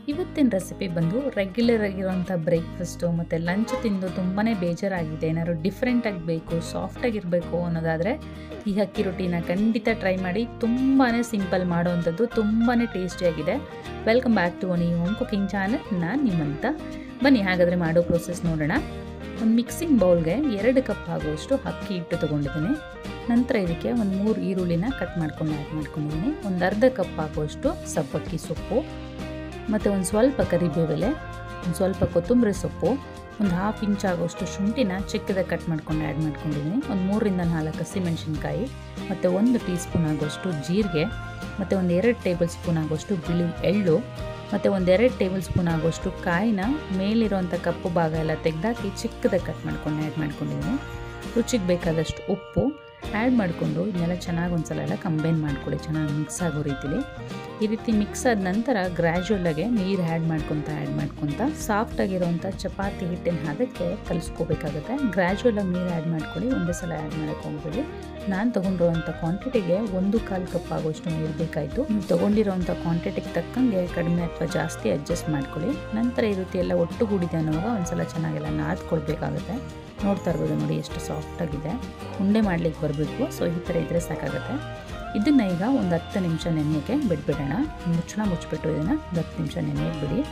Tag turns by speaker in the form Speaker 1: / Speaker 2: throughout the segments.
Speaker 1: ಇವತ್ತಿನ ರೆಸಿಪಿ ಬಂದು ರೆಗ್ಯುಲರ್ ಆಗಿರೋಂಥ ಬ್ರೇಕ್ಫಾಸ್ಟು ಮತ್ತು ಲಂಚ್ ತಿಂದು ತುಂಬಾ ಬೇಜಾರಾಗಿದೆ ಏನಾದ್ರು ಡಿಫ್ರೆಂಟಾಗಿ ಬೇಕು ಸಾಫ್ಟಾಗಿರಬೇಕು ಅನ್ನೋದಾದರೆ ಈ ಅಕ್ಕಿ ರೊಟ್ಟಿನ ಖಂಡಿತ ಟ್ರೈ ಮಾಡಿ ತುಂಬಾ ಸಿಂಪಲ್ ಮಾಡೋವಂಥದ್ದು ತುಂಬಾ ಟೇಸ್ಟಿಯಾಗಿದೆ welcome back to one home cooking channel ನಾನು ನಿಮ್ಮಂತ ಬನ್ನಿ ಹಾಗಾದರೆ ಮಾಡೋ ಪ್ರೋಸೆಸ್ ನೋಡೋಣ ಒಂದು ಮಿಕ್ಸಿಂಗ್ ಬೌಲ್ಗೆ ಎರಡು ಕಪ್ ಆಗುವಷ್ಟು ಅಕ್ಕಿ ಹಿಟ್ಟು ತೊಗೊಂಡಿದ್ದೀನಿ ನಂತರ ಇದಕ್ಕೆ ಒಂದು ಮೂರು ಈರುಳ್ಳಿನ ಕಟ್ ಮಾಡ್ಕೊಂಡು ಆ್ಯಡ್ ಮಾಡ್ಕೊಂಡಿದ್ದೀನಿ ಒಂದು ಅರ್ಧ ಕಪ್ ಆಗುವಷ್ಟು ಸಬ್ಬಕ್ಕಿ ಸೊಪ್ಪು ಮತ್ತು ಒಂದು ಸ್ವಲ್ಪ ಕರಿಬೇವೆಲೆ ಒಂದು ಸ್ವಲ್ಪ ಕೊತ್ತಂಬರಿ ಸೊಪ್ಪು ಒಂದು ಹಾಫ್ ಇಂಚ್ ಆಗೋಷ್ಟು ಶುಂಠಿನ ಚಿಕ್ಕದಾಗಿ ಕಟ್ ಮಾಡ್ಕೊಂಡು ಆ್ಯಡ್ ಮಾಡ್ಕೊಂಡಿದ್ದೀನಿ ಒಂದು ಮೂರರಿಂದ ನಾಲ್ಕು ಹಸಿಮೆಣಸಿನ್ಕಾಯಿ ಮತ್ತು ಒಂದು ಟೀ ಸ್ಪೂನ್ ಆಗೋಷ್ಟು ಜೀರಿಗೆ ಮತ್ತು ಒಂದು ಎರಡು ಟೇಬಲ್ ಸ್ಪೂನ್ ಆಗೋಷ್ಟು ಬಿಳಿ ಎಳ್ಳು ಮತ್ತು ಒಂದೆರಡು ಟೇಬಲ್ ಸ್ಪೂನ್ ಆಗೋಷ್ಟು ಕಾಯಿನ ಮೇಲಿರೋಂಥ ಕಪ್ಪು ಭಾಗ ಎಲ್ಲ ತೆಗೆದಾಕಿ ಚಿಕ್ಕದಾಗಿ ಕಟ್ ಮಾಡ್ಕೊಂಡು ಆ್ಯಡ್ ಮಾಡ್ಕೊಂಡಿದ್ದೀನಿ ರುಚಿಗೆ ಬೇಕಾದಷ್ಟು ಉಪ್ಪು ಆ್ಯಡ್ ಮಾಡಿಕೊಂಡು ಇದನ್ನೆಲ್ಲ ಚೆನ್ನಾಗಿ ಒಂದ್ಸಲ ಎಲ್ಲ ಕಂಬೈನ್ ಮಾಡ್ಕೊಳ್ಳಿ ಚೆನ್ನಾಗಿ ಮಿಕ್ಸ್ ಆಗೋ ರೀತಿಲಿ ಈ ರೀತಿ ಮಿಕ್ಸ್ ಆದ ನಂತರ ಗ್ರ್ಯಾಜುವಲಾಗೆ ನೀರು ಆ್ಯಡ್ ಮಾಡ್ಕೊತ ಆ್ಯಡ್ ಮಾಡ್ಕೊತ ಸಾಫ್ಟಾಗಿರೋಂಥ ಚಪಾತಿ ಹಿಟ್ಟಿನ ಹದಕ್ಕೆ ಕಲಿಸ್ಕೋಬೇಕಾಗುತ್ತೆ ಗ್ರ್ಯಾಜುವಲಾಗಿ ನೀರು ಆ್ಯಡ್ ಮಾಡ್ಕೊಳ್ಳಿ ಒಂದೇ ಸಲ ಆ್ಯಡ್ ಮಾಡೋಕ್ಕೆ ಹೋಗ್ಬೇಡಿ ನಾನು ತೊಗೊಂಡಿರೋಂಥ ಕ್ವಾಂಟಿಟಿಗೆ ಒಂದು ಕಾಲು ಕಪ್ ಆಗೋಷ್ಟು ನೀರು ಬೇಕಾಯಿತು ನೀವು ತೊಗೊಂಡಿರೋಂಥ ಕ್ವಾಂಟಿಟಿಗೆ ತಕ್ಕಂಗೆ ಕಡಿಮೆ ಅಥವಾ ಜಾಸ್ತಿ ಅಡ್ಜಸ್ಟ್ ಮಾಡ್ಕೊಳ್ಳಿ ನಂತರ ಈ ರೀತಿ ಎಲ್ಲ ಒಟ್ಟುಗೂಡಿದೆ ಅನ್ನೋವಾಗ ಒಂದ್ಸಲ ಚೆನ್ನಾಗೆಲ್ಲ ನಾದ್ಕೊಳ್ಬೇಕಾಗುತ್ತೆ ನೋಡ್ತಾ ಇರ್ಬೋದು ನೋಡಿ ಎಷ್ಟು ಸಾಫ್ಟಾಗಿದೆ ಉಂಡೆ ಮಾಡ್ಲಿಕ್ಕೆ ಬರಬೇಕು ಸೊ ಈ ಥರ ಇದ್ದರೆ ಸಾಕಾಗುತ್ತೆ ಇದನ್ನು ಈಗ ಒಂದು ಹತ್ತು ನಿಮಿಷ ನೆನೆಯೋಕ್ಕೆ ಬಿಟ್ಬಿಡೋಣ ಮುಚ್ಚಳ ಮುಚ್ಚಿಬಿಟ್ಟು ಇದನ್ನು ಒಂದು ಹತ್ತು ನಿಮಿಷ ನೆನೆಯಕ್ಕೆ ಬಿಡಿ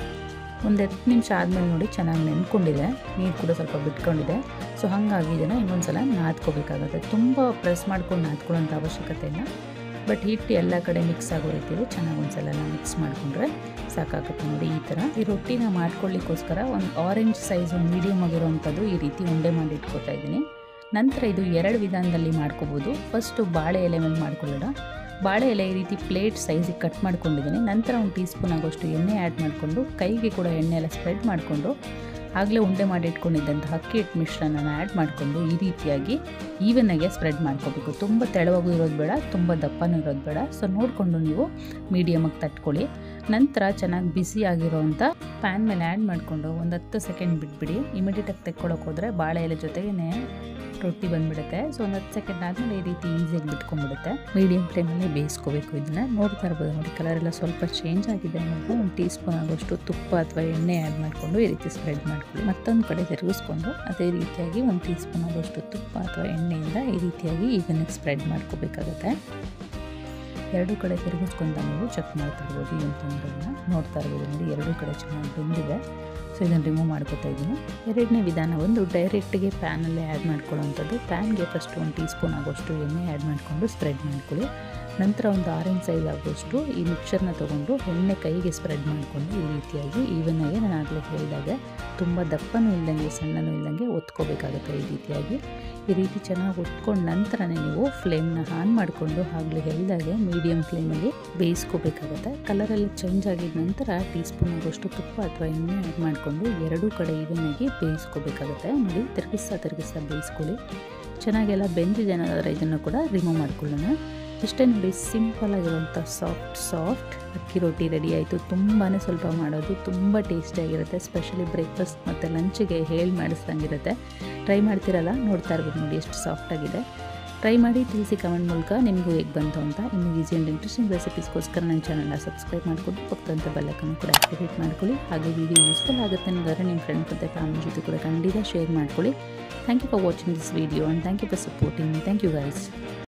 Speaker 1: ಒಂದು ಹತ್ತು ನಿಮಿಷ ಆದಮೇಲೆ ನೋಡಿ ಚೆನ್ನಾಗಿ ನೆನ್ಕೊಂಡಿದೆ ನೀರು ಕೂಡ ಸ್ವಲ್ಪ ಬಿಟ್ಕೊಂಡಿದೆ ಸೊ ಹಾಗಾಗಿ ಇದನ್ನು ಇನ್ನೊಂದು ಸಲ ನಾದ್ಕೋಬೇಕಾಗುತ್ತೆ ತುಂಬ ಪ್ರೆಸ್ ಮಾಡ್ಕೊಂಡು ನಾದ್ಕೊಳ್ಳೋಂಥ ಅವಶ್ಯಕತೆ ಇಲ್ಲ ಬಟ್ ಹಿಟ್ಟು ಎಲ್ಲ ಕಡೆ ಮಿಕ್ಸ್ ಆಗೋ ರೀತಿಯಲ್ಲಿ ಚೆನ್ನಾಗಿ ಒಂದು ಸಲ ಮಿಕ್ಸ್ ಮಾಡಿಕೊಂಡ್ರೆ ಸಾಕಾಗುತ್ತೆ ನೋಡಿ ಈ ಥರ ಈ ರೊಟ್ಟಿನ ಮಾಡ್ಕೊಳ್ಳಿಕ್ಕೋಸ್ಕರ ಒಂದು ಆರೆಂಜ್ ಸೈಜ್ ಒಂದು ಮೀಡಿಯಮ್ ಆಗಿರೋವಂಥದ್ದು ಈ ರೀತಿ ಉಂಡೆ ಮಾಡಿ ಇಟ್ಕೋತಾ ಇದ್ದೀನಿ ನಂತರ ಇದು ಎರಡು ವಿಧಾನದಲ್ಲಿ ಮಾಡ್ಕೋಬೋದು ಫಸ್ಟು ಬಾಳೆ ಎಲೆ ಮೇಲೆ ಮಾಡ್ಕೊಳ್ಳೋಣ ಬಾಳೆ ಎಲೆ ಈ ರೀತಿ ಪ್ಲೇಟ್ ಸೈಜಿಗೆ ಕಟ್ ಮಾಡ್ಕೊಂಡಿದ್ದೀನಿ ನಂತರ ಒಂದು ಟೀ ಸ್ಪೂನ್ ಆಗೋಷ್ಟು ಎಣ್ಣೆ ಆ್ಯಡ್ ಮಾಡಿಕೊಂಡು ಕೈಗೆ ಕೂಡ ಎಣ್ಣೆ ಎಲ್ಲ ಸ್ಪ್ರೆಡ್ ಮಾಡಿಕೊಂಡು ಆಗಲೇ ಉಂಡೆ ಮಾಡಿ ಇಟ್ಕೊಂಡಿದ್ದಂಥ ಅಕ್ಕಿ ಹಿಟ್ಟು ಮಿಶ್ರಣನ ಆ್ಯಡ್ ಮಾಡಿಕೊಂಡು ಈ ರೀತಿಯಾಗಿ ಈವನ್ನಾಗೆ ಸ್ಪ್ರೆಡ್ ಮಾಡ್ಕೋಬೇಕು ತುಂಬ ತೆಳವಾಗೂ ಇರೋದು ಬೇಡ ತುಂಬ ದಪ್ಪನೂ ಇರೋದು ಬೇಡ ಸೊ ನೋಡಿಕೊಂಡು ನೀವು ಮೀಡಿಯಮಾಗಿ ತಟ್ಕೊಳ್ಳಿ ನಂತರ ಚೆನ್ನಾಗಿ ಬಿಸಿ ಆಗಿರೋವಂಥ ಪ್ಯಾನ್ ಮೇಲೆ ಆ್ಯಡ್ ಮಾಡಿಕೊಂಡು ಒಂದು ಹತ್ತು ಸೆಕೆಂಡ್ ಬಿಟ್ಬಿಡಿ ಇಮಿಡಿಯೇಟಾಗಿ ತೆಕ್ಕೊಳ್ಳೋಕೆ ಹೋದರೆ ಬಾಳೆ ಎಲೆ ಜೊತೆಗೇ ರೊಟ್ಟಿ ಬಂದುಬಿಡುತ್ತೆ ಸೊ ಒಂದು ಹತ್ತು ಸೆಕೆಂಡ್ ಆದಮೇಲೆ ಈ ರೀತಿ ಈಸಿಯಾಗಿ ಬಿಟ್ಕೊಂಡ್ಬಿಡುತ್ತೆ ಮೀಡಿಯಮ್ ಫ್ಲೇಮಲ್ಲಿ ಬೇಯಿಸ್ಕೋಬೇಕು ಇದನ್ನು ನೋಡ್ತಾ ಇರ್ಬೋದು ನೋಡಿ ಕಲರ್ ಎಲ್ಲ ಸ್ವಲ್ಪ ಚೇಂಜ್ ಆಗಿದೆ ಅನ್ನೋದು ಒಂದು ಟೀ ಸ್ಪೂನ್ ಆಗೋಷ್ಟು ತುಪ್ಪ ಅಥವಾ ಎಣ್ಣೆ ಆ್ಯಡ್ ಮಾಡಿಕೊಂಡು ಈ ರೀತಿ ಸ್ಪ್ರೆಡ್ ಮಾಡ್ಕೊಳ್ಳಿ ಮತ್ತೊಂದು ಕಡೆ ತಿರುಗಿಸ್ಕೊಂಡು ಅದೇ ರೀತಿಯಾಗಿ ಒಂದು ಟೀ ಸ್ಪೂನ್ ಆಗೋಷ್ಟು ತುಪ್ಪ ಅಥವಾ ಎಣ್ಣೆಯಿಂದ ಈ ರೀತಿಯಾಗಿ ಈಗನಿಗೆ ಸ್ಪ್ರೆಡ್ ಮಾಡ್ಕೋಬೇಕಾಗುತ್ತೆ ಎರಡೂ ಕಡೆ ತಿರುಗಿಸ್ಕೊಂತ ನೀವು ಚೆಕ್ ಮಾಡ್ತಾ ಇರ್ಬೋದು ಏನು ತೊಂದರೆನ ನೋಡ್ತಾ ಇರ್ಬೋದು ನೋಡಿ ಎರಡೂ ಕಡೆ ಚೆನ್ನಾಗಿ ಬೆಂದಿದೆ ಸೊ ಇದನ್ನು ರಿಮೂವ್ ಮಾಡ್ಕೊತಾ ಇದ್ದೀನಿ ಎರಡನೇ ವಿಧಾನ ಒಂದು ಡೈರೆಕ್ಟಿಗೆ ಪ್ಯಾನಲ್ಲೇ ಆ್ಯಡ್ ಮಾಡ್ಕೊಳ್ಳೋವಂಥದ್ದು ಪ್ಯಾನ್ಗೆ ಫಸ್ಟ್ ಒಂದು ಟೀ ಸ್ಪೂನ್ ಆಗೋಷ್ಟು ಎಣ್ಣೆ ಆ್ಯಡ್ ಮಾಡಿಕೊಂಡು ಸ್ಪ್ರೆಡ್ ಮಾಡ್ಕೊಳ್ಳಿ ನಂತರ ಒಂದು ಆರೆಂಜ್ ಸೈಜ್ ಆಗೋಷ್ಟು ಈ ಮಿಕ್ಸರ್ನ ತೊಗೊಂಡು ಎಣ್ಣೆ ಕೈಗೆ ಸ್ಪ್ರೆಡ್ ಮಾಡಿಕೊಂಡು ಈ ರೀತಿಯಾಗಿ ಈವನ್ನಾಗಿ ನಾನು ಆಗಲೇ ಹೇಳಿದಾಗೆ ತುಂಬ ದಪ್ಪನೂ ಇಲ್ದಂಗೆ ಸಣ್ಣನೂ ಇಲ್ದಂಗೆ ಒತ್ಕೋಬೇಕಾಗುತ್ತೆ ಈ ರೀತಿಯಾಗಿ ಈ ರೀತಿ ಚೆನ್ನಾಗಿ ಒತ್ಕೊಂಡು ನಂತರನೇ ನೀವು ಫ್ಲೇಮ್ನ ಆನ್ ಮಾಡಿಕೊಂಡು ಆಗಲೇ ಹೇಳಿದಾಗೆ ಮೀಡಿಯಮ್ ಫ್ಲೇಮಲ್ಲಿ ಬೇಯಿಸ್ಕೋಬೇಕಾಗುತ್ತೆ ಕಲರೆಲ್ಲ ಚೇಂಜ್ ಆಗಿದ ನಂತರ ಟೀ ಸ್ಪೂನ್ ಆಗೋಷ್ಟು ತುಪ್ಪ ಅಥವಾ ಎಣ್ಣೆ ಆ್ಯಡ್ ಮಾಡಿಕೊಂಡು ಎರಡೂ ಕಡೆ ಈವನ್ನಾಗಿ ಬೇಯಿಸ್ಕೋಬೇಕಾಗುತ್ತೆ ನೋಡಿ ತಿರುಗಿಸ್ತಾ ತಿರುಗಿಸ್ತಾ ಬೇಯಿಸ್ಕೊಳ್ಳಿ ಚೆನ್ನಾಗೆಲ್ಲ ಬೆಂದಿದೆ ಅನ್ನೋದಾದ್ರೆ ಇದನ್ನು ಕೂಡ ರಿಮೂವ್ ಮಾಡ್ಕೊಳ್ಳೋಣ ಇಷ್ಟೇ ನೋಡಿ ಸಿಂಪಲ್ ಆಗಿರುವಂಥ ಸಾಫ್ಟ್ ಸಾಫ್ಟ್ ಅಕ್ಕಿ ರೊಟ್ಟಿ ರೆಡಿ ಆಯಿತು ತುಂಬಾ ಸ್ವಲ್ಪ ಮಾಡೋದು ತುಂಬ ಟೇಸ್ಟಿಯಾಗಿರುತ್ತೆ ಸ್ಪೆಷಲಿ ಬ್ರೇಕ್ಫಾಸ್ಟ್ ಮತ್ತು ಲಂಚಿಗೆ ಹೇಳಿ ಮಾಡಿಸ್ದಂಗಿರುತ್ತೆ ಟ್ರೈ ಮಾಡ್ತಿರಲ್ಲ ನೋಡ್ತಾ ಇರ್ಬೋದು ನೋಡಿ ಎಷ್ಟು ಸಾಫ್ಟಾಗಿದೆ ಟ್ರೈ ಮಾಡಿ ತಿಳಿಸಿ ಕಮೆಂಟ್ ಮೂಲಕ ನಿಮಗೂ ಹೇಗೆ ಬಂತು ಅಂತ ಇನ್ನು ಈಸಿ ಆ್ಯಂಡ್ ಇಂಟ್ರೆಸ್ಟಿಂಗ್ ರೆಸಿಪೀಸ್ಗೋಸ್ಕರ ನನ್ನ ಚಾನಲ್ನ ಸಬ್ಸ್ಕ್ರೈಬ್ ಮಾಡಿಕೊಂಡು ಪಕ್ಕದಂಥ ಬೆಲ್ಲಕ್ಕನ್ನು ಕೂಡ ಆಕ್ಟಿವೇಟ್ ಮಾಡ್ಕೊಳ್ಳಿ ಹಾಗೆ ವಿಡಿಯೋ ಯೂಸ್ಫುಲ್ ಆಗುತ್ತೆ ಅನ್ನೋದಾದ್ರೆ ನಿಮ್ಮ ಫ್ರೆಂಡ್ ಮತ್ತು ಫ್ಯಾಮಿಲಿ ಜೊತೆ ಕೂಡ ಖಂಡಿತ ಶೇರ್ ಮಾಡ್ಕೊಳ್ಳಿ thank you for watching this video and thank you for supporting thank you guys